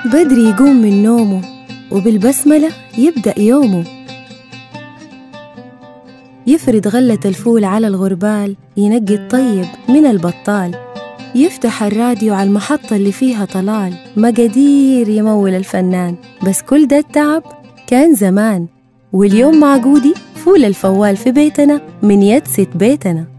بدري يقوم من نومه وبالبسملة يبدأ يومه يفرد غلة الفول على الغربال ينقي الطيب من البطال يفتح الراديو على المحطة اللي فيها طلال مقادير يمول الفنان بس كل ده التعب كان زمان واليوم مع جودي فول الفوال في بيتنا من يد ست بيتنا